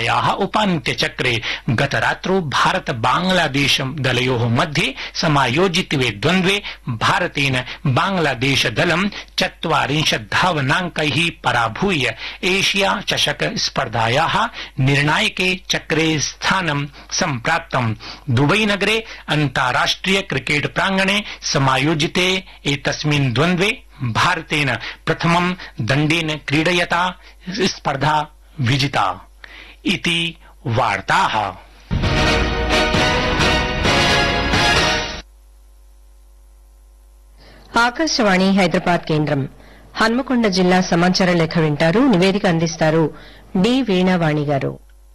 स्पर्धायाः उपान्त्यचक्रे गतरात्रौ भारत बांग्लादेश दलयोः मध्ये समायोजितवे द्वन्द्वे भारतेन बांग्लादेश दलं चत्वारिंशत् धावनाङ्कैः पराभूय एशिया चषक स्पर्धायाः निर्णायके चक्रे स्थानं सम्प्राप्तम् दुबईनगरे अन्ताराष्ट्रिय क्रिकेट प्राङ्गणे समायोजिते एतस्मिन् द्वन्द्वे भारतेन प्रथमं दण्डेन क्रीडयता स्पर्धा विजिता इति वार्ताः ఆకాశవాణి హైదరాబాద్ కేంద్రం హన్మకొండ జిల్లా సమాచార లేఖ వింటారు నివేదిక అందిస్తారు డి వీణావాణి గారు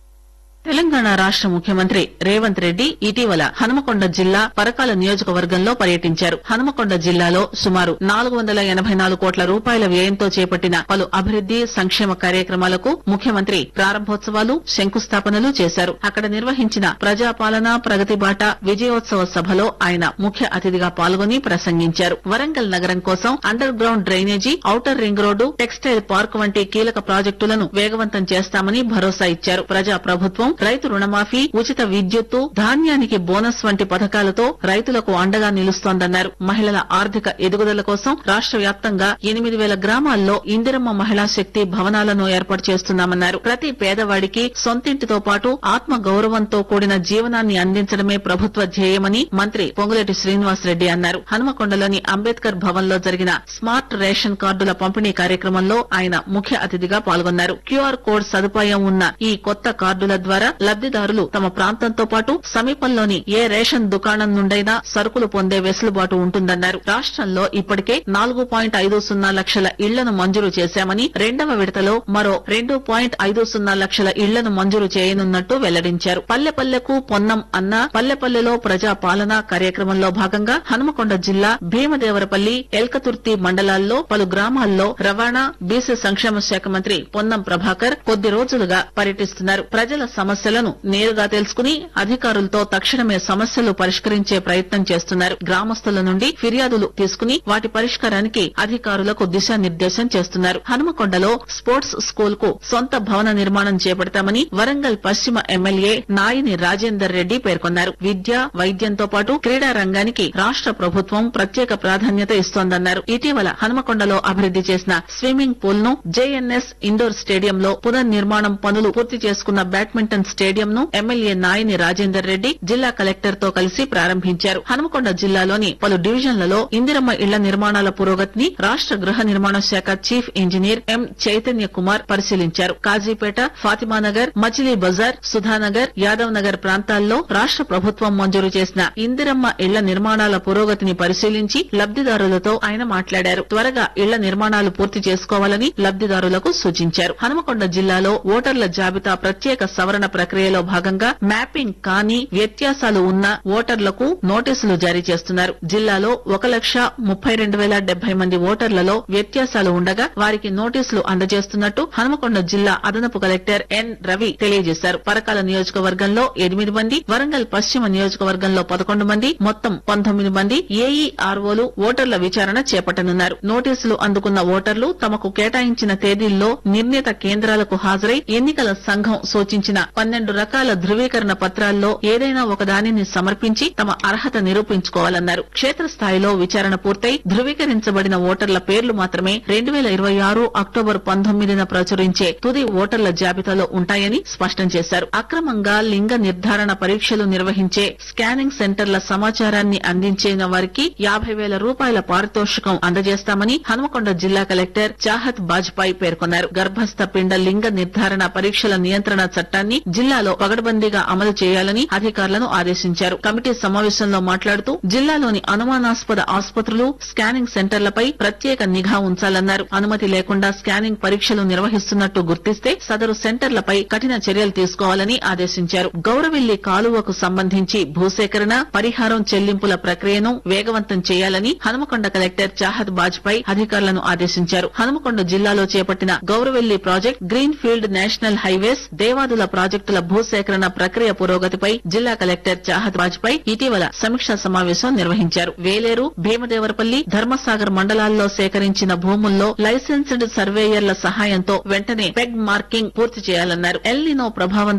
తెలంగాణ రాష్ట ముఖ్యమంత్రి రేవంత్ రెడ్డి ఇటీవల హనుమకొండ జిల్లా పరకాల నియోజకవర్గంలో పర్యటించారు హనుమకొండ జిల్లాలో సుమారు నాలుగు వందల ఎనబై నాలుగు కోట్ల రూపాయల వ్యయంతో చేపట్టిన పలు అభివృద్ది సంక్షేమ కార్యక్రమాలకు ముఖ్యమంత్రి ప్రారంభోత్సవాలు శంకుస్థాపనలు చేశారు అక్కడ నిర్వహించిన ప్రజాపాలన ప్రగతి బాట విజయోత్సవ సభలో ఆయన ముఖ్య అతిథిగా పాల్గొని ప్రసంగించారు వరంగల్ నగరం కోసం underground drainage outer ring road textile park వంటి కీలక ప్రాజెక్టులను వేగవంతం చేస్తామని భరోసా ఇచ్చారు ప్రజా ప్రభుత్వం రైతు రుణమాఫీ ఉచిత విద్యుత్తు ధాన్యానికి బోనస్ వంటి పథకాలతో రైతులకు అండగా నిలుస్తోందన్నారు మహిళల ఆర్థిక ఎదుగుదల కోసం రాష్ట వ్యాప్తంగా ఎనిమిది వేల గ్రామాల్లో ఇందిరమ్మ మహిళా శక్తి భవనాలను ఏర్పాటు చేస్తున్నామన్నారు ప్రతి పేదవాడికి సొంతింటితో పాటు ఆత్మ గౌరవంతో కూడిన జీవనాన్ని అందించడమే ప్రభుత్వ ధ్యేయమని మంత్రి పొంగులేటి శ్రీనివాసరెడ్డి అన్నారు హనుమకొండలోని అంబేద్కర్ భవన్ లో జరిగిన స్మార్ట్ రేషన్ కార్డుల పంపిణీ కార్యక్రమంలో ఆయన ముఖ్య అతిథిగా పాల్గొన్నారు క్యూఆర్ కోడ్ సదుపాయం ఉన్న ఈ కొత్త కార్డుల ద్వారా లబ్దిదారులు తమ ప్రాంతంతో పాటు సమీపంలోని ఏ రేషన్ దుకాణం నుండైనా సరుకులు పొందే వెసులుబాటు ఉంటుందన్నారు రాష్ట్రంలో ఇప్పటికే నాలుగు పాయింట్ ఐదు సున్నా లక్షల ఇళ్లను మంజూరు చేశామని రెండవ విడతలో మరో రెండు పాయింట్ ఐదు సున్నా లక్షల ఇళ్లను మంజూరు చేయనున్నట్టు వెల్లడించారు పల్లెపల్లెకు పొన్నం అన్న పల్లెపల్లెలో ప్రజా పాలన కార్యక్రమంలో భాగంగా హనుమకొండ జిల్లా భీమదేవరపల్లి ఎల్కతుర్తి మండలాల్లో పలు గ్రామాల్లో రవాణా బీసీ సంక్షేమ శాఖ మంత్రి పొన్నం ప్రభాకర్ కొద్ది రోజులుగా పర్యటిస్తున్నారు ప్రజల సమస్యలను నేరుగా తెలుసుకుని అధికారులతో తక్షణమే సమస్యలు పరిష్కరించే ప్రయత్నం చేస్తున్నారు గ్రామస్తుల నుండి ఫిర్యాదులు తీసుకుని వాటి పరిష్కారానికి అధికారులకు దిశానిర్దేశం చేస్తున్నారు హనుమకొండలో స్పోర్ట్స్ స్కూల్ కు సొంత భవన నిర్మాణం చేపడతామని వరంగల్ పశ్చిమ ఎమ్మెల్యే నాయిని రాజేందర్ రెడ్డి పేర్కొన్నారు విద్య వైద్యంతో పాటు క్రీడా రంగానికి రాష్ట ప్రభుత్వం ప్రత్యేక ప్రాధాన్యత ఇస్తోందన్నారు ఇటీవల హనుమకొండలో అభివృద్ది చేసిన స్విమ్మింగ్ పూల్ ను జేఎన్ఎస్ ఇండోర్ స్టేడియంలో పునర్నిర్మాణం పనులు పూర్తి చేసుకున్న బ్యాడ్మింటన్ స్టేడియం ను ఎమ్మెల్యే నాయిని రాజేందర్ రెడ్డి జిల్లా కలెక్టర్ తో కలిసి ప్రారంభించారు హనుమకొండ జిల్లాలోని పలు డివిజన్లలో ఇందిరమ్మ ఇళ్ల నిర్మాణాల పురోగతిని రాష్ట గృహ నిర్మాణ శాఖ chief engineer M Chaitanya Kumar పరిశీలించారు కాజీపేట ఫాతిమానగర్ మచిలీ బజార్ సుధానగర్ యాదవ్ నగర్ ప్రాంతాల్లో రాష్ట ప్రభుత్వం మంజూరు చేసిన ఇందిరమ్మ ఇళ్ల నిర్మాణాల పురోగతిని పరిశీలించి లబ్దిదారులతో ఆయన మాట్లాడారు త్వరగా ఇళ్ల నిర్మాణాలు పూర్తి చేసుకోవాలని లబ్దిదారులకు సూచించారు హనుమకొండ జిల్లాలో ఓటర్ల జాబితా ప్రత్యేక సవరణ ప్రక్రియలో భాగంగా మ్యాపింగ్ కాని వ్యత్యాసాలు ఉన్న ఓటర్లకు నోటీసులు జారీ చేస్తున్నారు జిల్లాలో ఒక లక్ష ముప్పై రెండు వేల డెబ్బై మంది ఓటర్లలో వ్యత్యాసాలు ఉండగా వారికి నోటీసులు అందజేస్తున్నట్టు హనుమకొండ జిల్లా అదనపు కలెక్టర్ ఎన్ రవి తెలియజేశారు పరకాల నియోజకవర్గంలో ఎనిమిది మంది వరంగల్ పశ్చిమ నియోజకవర్గంలో పదకొండు మంది మొత్తం పంతొమ్మిది మంది ఏఈఆర్ఓలు ఓటర్ల విచారణ చేపట్టనున్నారు నోటీసులు అందుకున్న ఓటర్లు తమకు కేటాయించిన తేదీల్లో నిర్ణీత కేంద్రాలకు హాజరై ఎన్నికల సంఘం సూచించిన పన్నెండు రకాల ధృవీకరణ పత్రాల్లో ఏదైనా ఒక దానిని సమర్పించి తమ అర్హత నిరూపించుకోవాలన్నారు క్షేత్రస్థాయిలో విచారణ పూర్తయి ధృవీకరించబడిన ఓటర్ల పేర్లు మాత్రమే రెండు వేల ఇరవై ఆరు అక్టోబర్ పంతొమ్మిదిన ప్రచురించే తుది ఓటర్ల జాబితాలో ఉంటాయని స్పష్టం చేశారు అక్రమంగా లింగ నిర్ధారణ పరీక్షలు నిర్వహించే స్కానింగ్ సెంటర్ల సమాచారాన్ని అందించిన వారికి యాభై వేల రూపాయల పారితోషికం అందజేస్తామని హనుమకొండ జిల్లా కలెక్టర్ చాహత్ బాజ్పాయ్ పేర్కొన్నారు గర్భస్థ పిండ లింగ నిర్ధారణ పరీక్షల నియంత్రణ చట్టాన్ని జిల్లాలో పగడ్బందీగా అమలు చేయాలని అధికారులను ఆదేశించారు కమిటీ సమావేశంలో మాట్లాడుతూ జిల్లాలోని అనుమానాస్పద ఆసుపత్రులు స్కానింగ్ సెంటర్లపై ప్రత్యేక నిఘా ఉంచాలన్నారు అనుమతి లేకుండా స్కానింగ్ పరీక్షలు నిర్వహిస్తున్నట్టు గుర్తిస్తే సదరు సెంటర్లపై కఠిన చర్యలు తీసుకోవాలని ఆదేశించారు గౌరవిల్లి కాలువకు సంబంధించి భూసేకరణ పరిహారం చెల్లింపుల ప్రక్రియను వేగవంతం చేయాలని హనుమకొండ కలెక్టర్ చాహత్ బాజ్పాయ్ అధికారులను ఆదేశించారు హనుమకొండ జిల్లాలో చేపట్టిన Gouravelli project green field national highways Devadula ప్రాజెక్టుల భూసేకరణ ప్రక్రియ పురోగతిపై జిల్లా కలెక్టర్ చాహత్ బాజ్పాయ్ ఇటీవల సమీక్షా సమావేశం నిర్వహించారు వేలేరు భీమదేవరపల్లి ధర్మసాగర్ మండలాల్లో సేకరించిన భూముల్లో లైసెన్స్డ్ సర్వేయర్ల సహాయంతో వెంటనే పెగ్ మార్కింగ్ పూర్తి చేయాలన్నారు ఎల్నినో ప్రభావం